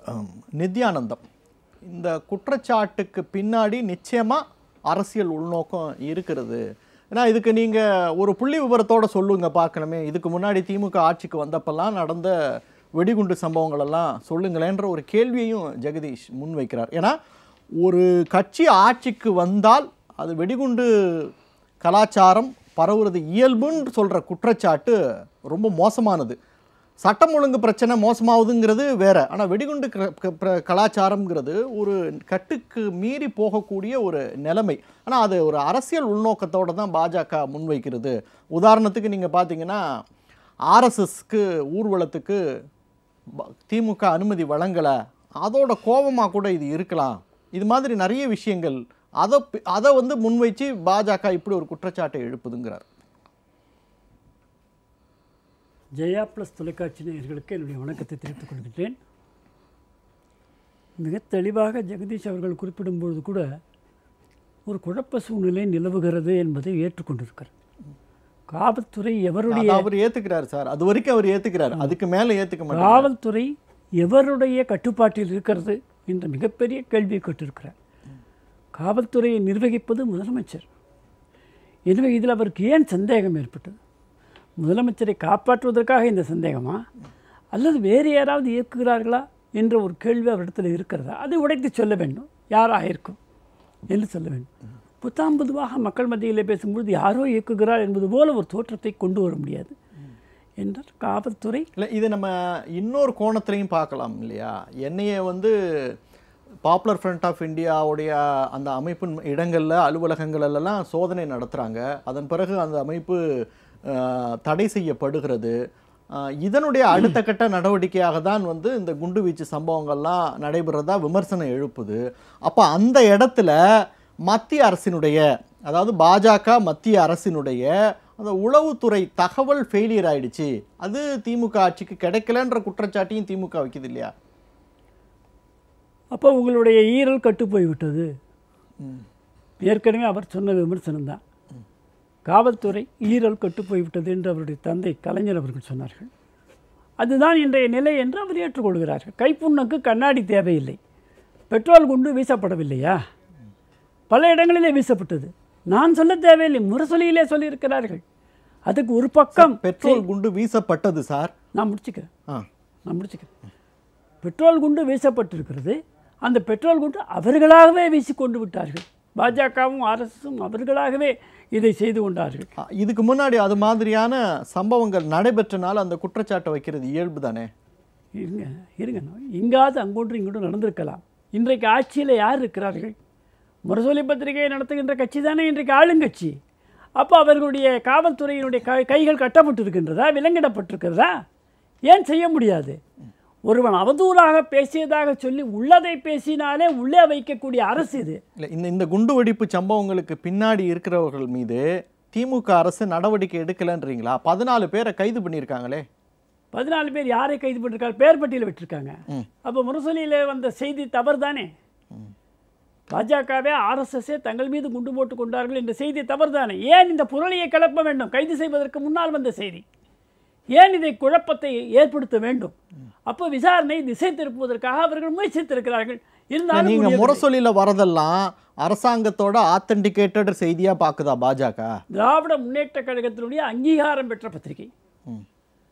அம், நித்யானந்தம் இந்த குற்றச்சாட்டுக்கு பின்னாடி நிச்சயமாக அரசியல் உள்நோக்கம் இருக்கிறது ஏன்னா இதுக்கு நீங்கள் ஒரு புள்ளி விவரத்தோட சொல்லுங்க பார்க்கணுமே இதுக்கு முன்னாடி திமுக ஆட்சிக்கு வந்தப்பெல்லாம் நடந்த வெடிகுண்டு சம்பவங்கள் எல்லாம் சொல்லுங்களேன்ற ஒரு கேள்வியையும் ஜெகதீஷ் முன்வைக்கிறார் ஏன்னா ஒரு கட்சி ஆட்சிக்கு வந்தால் அது வெடிகுண்டு கலாச்சாரம் பரவுறது இயல்புன்னு சொல்கிற குற்றச்சாட்டு ரொம்ப மோசமானது சட்டம் ஒழுங்கு பிரச்சனை மோசமாகுதுங்கிறது வேற ஆனால் வெடிகுண்டு க- க- பிர- கலாச்சாரம்ங்கிறது ஒரு கட்டுக்கு மீறி போகக்கூடிய ஒரு நிலைமை ஆனால் அது ஒரு அரசியல் உள்நோக்கத்தோட தான் பாஜக முன்வைக்கிறது உதாரணத்துக்கு நீங்கள் பார்த்தீங்கன்னா ஆர்எஸ்எஸ்க்கு ஊர்வலத்துக்கு ப- திமுக அனுமதி வழங்கலை அதோட கோபமாக கூட இது இருக்கலாம் இது மாதிரி நிறைய விஷயங்கள் அதை பி- அதை வந்து முன்வைச்சு பாஜக இப்படி ஒரு குற்றச்சாட்டை எழுப்புதுங்கிறார் ஜெயா ப்ளஸ் தொலைக்காட்சி நேயர்களுக்கு என்னுடைய வணக்கத்தை தெரிவித்துக் கொள்கின்றேன் மிக தெளிவாக ஜெகதீஷ் அவர்கள் குறிப்பிடும்பொழுது கூட ஒரு குழப்ப சூழ்நிலை நிலவுகிறது என்பதை ஏற்றுக்கொண்டிருக்கிறார் காவல்துறை எவருடைய அதை அவர் ஏத்துக்கிறாரு சார் அது வரைக்கும் அவர் ஏத்துக்கிறாரு அதுக்கு மேல ஏத்துக்க மாட்டார் காவல்துறை எவருடைய கட்டுப்பாட்டில் இருக்கிறது என்ற மிகப்பெரிய கேள்வியை கேட்டிருக்கிறார் காவல்துறையை நிர்வகிப்பது முதலமைச்சர் எனவே இதில் அவருக்கு ஏன் சந்தேகம் ஏற்பட்டது முதலமைச்சரை காப்பாற்றுவதற்காக இந்த சந்தேகமா அல்லது வேறு யாராவது இயக்குகிறார்களா என்ற ஒரு கேள்வி அவரிடத்தில் இருக்கிறதா அதை உடைத்து சொல்ல வேண்டும் யாராக இருக்கும் என்று சொல்ல வேண்டும் புத்தாம் பொதுவாக மக்கள் மத்தியிலே பேசும்பொழுது யாரோ இயக்குகிறார் என்பது போல ஒரு தோற்றத்தை கொண்டு வர முடியாது என்றால் காவல்துறை இல்லை இது நம்ம இன்னொரு கோணத்திலையும் பார்க்கலாம் இல்லையா என்னைய வந்து பாப்புலர் ஃப்ரண்ட் ஆஃப் இந்தியாவுடைய அந்த அமைப்பின் இடங்களில் அலுவலகங்களெல்லாம் சோதனை நடத்துகிறாங்க அதன் பிறகு அந்த அமைப்பு அஹ், தடை செய்யப்படுகிறது அஹ், இதனுடைய அடுத்த கட்ட நடவடிக்கையாக தான் வந்து இந்த குண்டுவீச்சு சம்பவங்கள்லாம் நடைபெறதா விமர்சனம் எழுப்புது அப்போ அந்த இடத்துல மத்திய அரசினுடைய அதாவது பாஜக மத்திய அரசினுடைய அந்த உளவுத்துறை தகவல் ஃபெயிலியர் ஆயிடுச்சு அது திமுக ஆட்சிக்கு கிடைக்கலன்ற குற்றச்சாட்டையும் திமுக வைக்குது இல்லையா அப்போ உங்களுடைய ஈரல் கட்டு போய்விட்டது ஏற்கனவே அவர் சொன்ன விமர்சனம் தான் காவல்துறை ஈரல் கட்டு போய்விட்டது என்று அவருடைய தந்தை கலைஞர் அவர்கள் சொன்னார்கள் அதுதான் இன்றைய நிலை என்று அவர் ஏற்றுக்கொள்கிறார்கள் கைப்புண்ணுக்கு கண்ணாடி தேவையில்லை பெட்ரோல் குண்டு வீசப்படவில்லையா பல இடங்களிலே வீசப்பட்டது நான் சொல்ல தேவையில்லை முரசொலியிலே சொல்லியிருக்கிறார்கள் அதுக்கு ஒரு பக்கம் பெட்ரோல் குண்டு வீசப்பட்டது சார் நான் முடிச்சுக்கிறேன் ஆ நான் முடிச்சுக்கிறேன் பெட்ரோல் குண்டு வீசப்பட்டிருக்கிறது அந்த பெட்ரோல் குண்டு அவர்களாகவே வீசிக்கொண்டு விட்டார்கள் பாஜகவும் அரசும் அவர்களாகவே இதை செய்து கொண்டார்கள் ஆ, இதுக்கு முன்னாடி அது மாதிரியான சம்பவங்கள் நடைபெற்றனால அந்த குற்றச்சாட்டை வைக்கிறது இயல்பு தானே இருங்க இருங்க இங்காவது அங்கொன்று இங்கொன்று நடந்திருக்கலாம் இன்றைக்கு ஆட்சியில் யார் இருக்கிறார்கள் முரசொலி பத்திரிகையை நடத்துகின்ற கட்சி தானே இன்றைக்கு ஆளுங்கட்சி அப்போ அவர்களுடைய காவல்துறையினுடைய கை கைகள் கட்டப்பட்டிருக்கின்றதா விலங்கிடப்பட்டிருக்கிறதா ஏன் செய்ய முடியாது ஒருவன் அவதூறாக பேசியதாக சொல்லி உள்ளதை பேசினாலே உள்ளே வைக்கக்கூடிய அரசு இது இல்லை இந்த இந்த குண்டு வெடிப்பு சம்பவங்களுக்கு பின்னாடி இருக்கிறவர்கள் மீது திமுக அரசு நடவடிக்கை எடுக்கலன்றீங்களா பதினாலு பேரை கைது பண்ணியிருக்காங்களே பதினாலு பேர் யாரை கைது பண்ணிருக்காங்க பேர் பட்டியலில் விட்டிருக்காங்க ம். அப்போ முரசொலியில் வந்த செய்தி தவறு தானே பாஜகவே ஆர்எஸ்எஸ்ஸே தங்கள் மீது குண்டு போட்டு கொண்டார்கள் என்ற செய்தி தவறு தானே ஏன் இந்த புரளியை கிளப்ப வேண்டும் கைது செய்வதற்கு முன்னால் வந்த செய்தி ஏன் இதை குழப்பத்தை ஏற்படுத்த வேண்டும் அப்போ விசாரணை திசை திருப்புவதற்காக அவர்கள் முயற்சித்திருக்கிறார்கள் இருந்தாலும் நீங்க முடியவில்லை. முரசொலியில் வரதெல்லாம் அரசாங்கத்தோட ஆத்தென்டிகேட்டட் செய்தியா பாக்குதா பாஜக திராவிட முன்னேற்ற கழகத்தினுடைய அங்கீகாரம் பெற்ற பத்திரிகை ம்.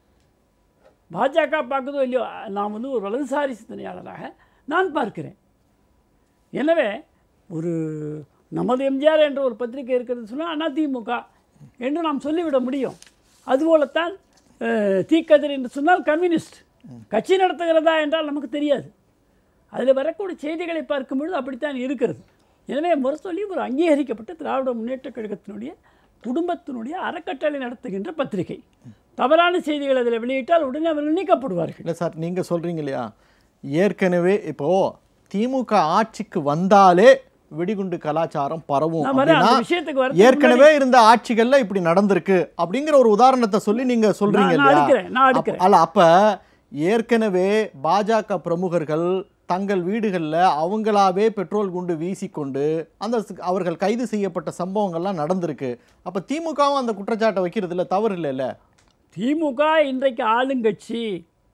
பாஜக பார்க்குதோ இல்லையோ நான் வந்து ஒரு வலதுசாரி சிந்தனையாளராக நான் பார்க்கிறேன் எனவே ஒரு நமது எம்ஜிஆர் என்ற ஒரு பத்திரிகை இருக்கிறது சொன்னால் அதிமுக என்று நாம் சொல்லிவிட முடியும் அதுபோலத்தான் அஹ், தீக்கதிர் என்று சொன்னால் கம்யூனிஸ்ட் கட்சி நடத்துகிறதா என்றால் நமக்கு தெரியாது அதில் வரக்கூடிய செய்திகளை பார்க்கும்பொழுது அப்படித்தான் இருக்கிறது எனவே முரசொலி ஒரு அங்கீகரிக்கப்பட்ட திராவிட முன்னேற்ற கழகத்தினுடைய குடும்பத்தினுடைய அறக்கட்டளை நடத்துகின்ற பத்திரிகை தவறான செய்திகள் அதில் வெளியிட்டால் உடனே அவர்கள் நீக்கப்படுவார்கள் இல்லை சார் நீங்க சொல்றீங்க இல்லையா ஏற்கனவே இப்போ திமுக ஆட்சிக்கு வந்தாலே வெடிகுண்டு கலாச்சாரம் பரவும் நான் வரேன், அந்த அப்படின்னா விஷயத்துக்கு வரதுக்கு ஏற்கனவே இருந்த ஆட்சிகள்ல இப்படி நடந்திருக்கு அப்படிங்கிற ஒரு உதாரணத்தை சொல்லி நீங்க சொல்றீங்க நான் இல்லையா எடுக்கிறேன், நான் அப்ப- எடுக்கிறேன். அல்ல அப்ப ஏற்கனவே பாஜக பிரமுகர்கள் தங்கள் வீடுகளில் அவங்களாவே பெட்ரோல் குண்டு வீசிக்கொண்டு அந்த ஸ்- அவர்கள் கைது செய்யப்பட்ட சம்பவங்கள்லாம் நடந்திருக்கு அப்ப திமுகவும் அந்த குற்றச்சாட்டை வைக்கிறது இல்ல தவறு இல்லைல்ல திமுக இன்றைக்கு ஆளுங்கட்சி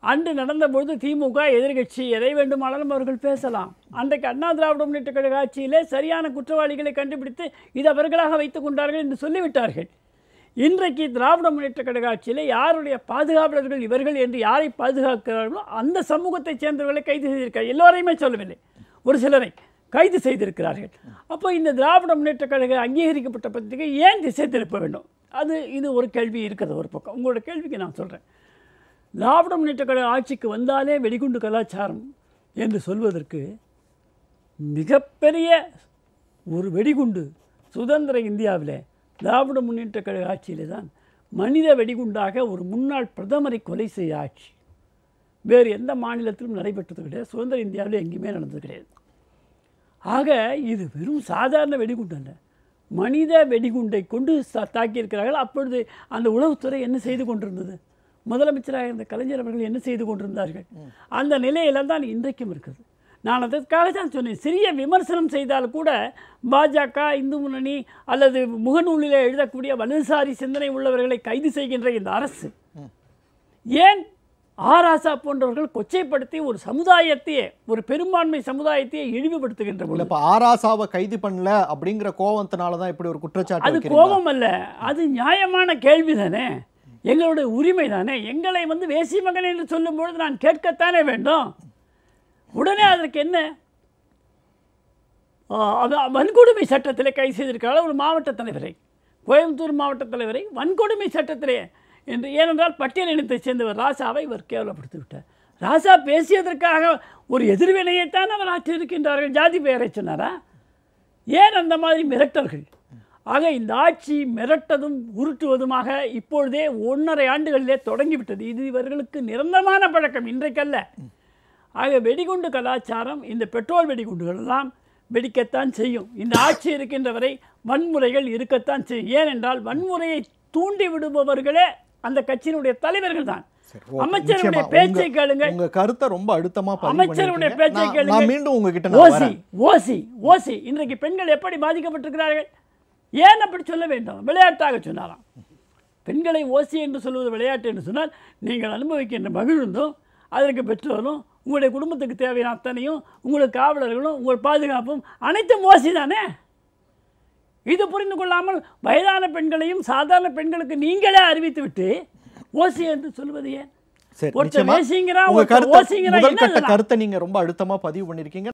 அன்று நடந்தபொழுது திமுக எதிர்க்கட்சி எதை வேண்டுமானாலும் அவர்கள் பேசலாம் அன்றைக்கு அண்ணா திராவிட முன்னேற்ற கழக ஆட்சியிலே சரியான குற்றவாளிகளை கண்டுபிடித்து இது அவர்களாக வைத்துக் கொண்டார்கள் என்று சொல்லிவிட்டார்கள் இன்றைக்கு திராவிட முன்னேற்ற கழக ஆட்சியிலே யாருடைய பாதுகாவலர்கள் இவர்கள் என்று யாரை பாதுகாக்கிறார்களோ அந்த சமூகத்தைச் சேர்ந்தவர்களை கைது செய்திருக்கிறார் எல்லோரையுமே சொல்லவில்லை ஒரு சிலரை கைது செய்திருக்கிறார்கள் அப்போ இந்த திராவிட முன்னேற்ற கழக அங்கீகரிக்கப்பட்ட பத்திரிகை ஏன் திசை திருப்ப வேண்டும் அது இது ஒரு கேள்வி இருக்கிறது ஒரு பக்கம் உங்களோட கேள்விக்கு நான் சொல்கிறேன் திராவிட முன்னேற்ற கழக ஆட்சிக்கு வந்தாலே வெடிகுண்டு கலாச்சாரம் என்று சொல்வதற்கு மிகப்பெரிய ஒரு வெடிகுண்டு சுதந்திர இந்தியாவிலே திராவிட முன்னேற்ற கழக ஆட்சியிலே தான் மனித வெடிகுண்டாக ஒரு முன்னாள் பிரதமரை கொலை செய்ய ஆட்சி வேறு எந்த மாநிலத்திலும் நடைபெற்றது கிடையாது சுதந்திர இந்தியாவில் எங்கேயுமே நடந்தது கிடையாது ஆக இது வெறும் சாதாரண வெடிகுண்டு அல்ல மனித வெடிகுண்டை கொண்டு சா- தாக்கியிருக்கிறார்கள் அப்பொழுது அந்த உளவுத்துறை என்ன செய்து கொண்டிருந்தது முதலமைச்சராக இருந்த கலைஞர் அவர்கள் என்ன செய்து கொண்டிருந்தார்கள் அந்த நிலையில தான் இன்றைக்கும் இருக்குது நான் அதற்காக தான் சொன்னேன் சிறிய விமர்சனம் செய்தால் கூட பாஜக இந்து முன்னணி அல்லது முகநூலில் எழுதக்கூடிய வலதுசாரி சிந்தனை உள்ளவர்களை கைது செய்கின்ற இந்த அரசு ஏன் ஆராசா போன்றவர்கள் கொச்சைப்படுத்தி ஒரு சமுதாயத்தையே ஒரு பெரும்பான்மை சமுதாயத்தையே இழிவுபடுத்துகின்ற இல்ல பொழுது இப்ப ஆராசாவை கைது பண்ணல அப்படிங்கிற கோவத்தினால தான் இப்படி ஒரு குற்றச்சாட்டு அது வைக்கிறீங்களா? கோபம் அல்ல அது நியாயமான கேள்வி தானே எங்களுடைய உரிமை தானே எங்களை வந்து வேசி மகன் என்று சொல்லும்பொழுது நான் கேட்கத்தானே வேண்டும் உடனே அதற்கு என்ன ஆ, அது வன்கொடுமை சட்டத்திலே கைது செய்திருக்கிறார் ஒரு மாவட்ட தலைவரை கோயம்புத்தூர் மாவட்ட தலைவரை வன்கொடுமை சட்டத்திலே என்று ஏனென்றால் பட்டியல் இனத்தைச் சேர்ந்தவர் ராசாவை இவர் கேவலப்படுத்தி விட்டார் ராசா பேசியதற்காக ஒரு எதிர்வினையைத்தான் அவர் ஆற்றியிருக்கின்றார்கள் ஜாதி பெயரை சொன்னாரா ஏன் அந்த மாதிரி மிரட்டல்கள் ஆக இந்த ஆட்சி மிரட்டதும் உருட்டுவதுமாக இப்பொழுதே ஒன்றரை ஆண்டுகளிலே தொடங்கிவிட்டது இது இவர்களுக்கு நிரந்தரமான பழக்கம் இன்றைக்கல்ல ஆக வெடிகுண்டு கலாச்சாரம் இந்த பெட்ரோல் வெடிகுண்டுகள் எல்லாம் வெடிக்கத்தான் செய்யும் இந்த ஆட்சி இருக்கின்ற வரை வன்முறைகள் இருக்கத்தான் செய்யும் ஏனென்றால் வன்முறையை தூண்டி விடுபவர்களே அந்த கட்சியினுடைய தலைவர்கள் தான் சரி, ஓகே. அமைச்சருடைய நிச்சயமா. பேச்சை உங்க- கேளுங்க உங்க கருத்தை ரொம்ப அழுத்தமா பதிவு அமைச்சருடைய பண்ணிருக்கீங்க. பேச்சை நான்- கேளுங்க. நான் மீண்டும் உங்ககிட்ட நான் ஓசி வரேன் ஓசி ஓசி இன்றைக்கு பெண்கள் எப்படி பாதிக்கப்பட்டிருக்கிறார்கள் ஏன் அப்படி சொல்ல வேண்டும் விளையாட்டாக சொன்னாராம் பெண்களை ஓசி என்று சொல்வது விளையாட்டு என்று சொன்னால் நீங்கள் அனுபவிக்கின்ற மகிழ்ந்தும் அதற்கு பெற்றோரும் உங்களுடைய குடும்பத்துக்கு தேவையான அத்தனையும் உங்களுக்கு காவலர்களும் உங்கள் பாதுகாப்பும் அனைத்தும் ஓசி தானே இது புரிந்து கொள்ளாமல் வயதான பெண்களையும் சாதாரண பெண்களுக்கு நீங்களே அறிவித்து விட்டு ஓசி என்று சொல்வது ஏன் சரி ஒருத்தர் நிச்சயமா வேசிங்கிறான் உங்க ஒருத்தர் கருத்தை ஓசிங்கிறான் முதல் என்ன கட்ட இதெல்லாம்? கருத்தை நீங்க ரொம்ப அழுத்தமா பதிவு பண்ணிருக்கீங்க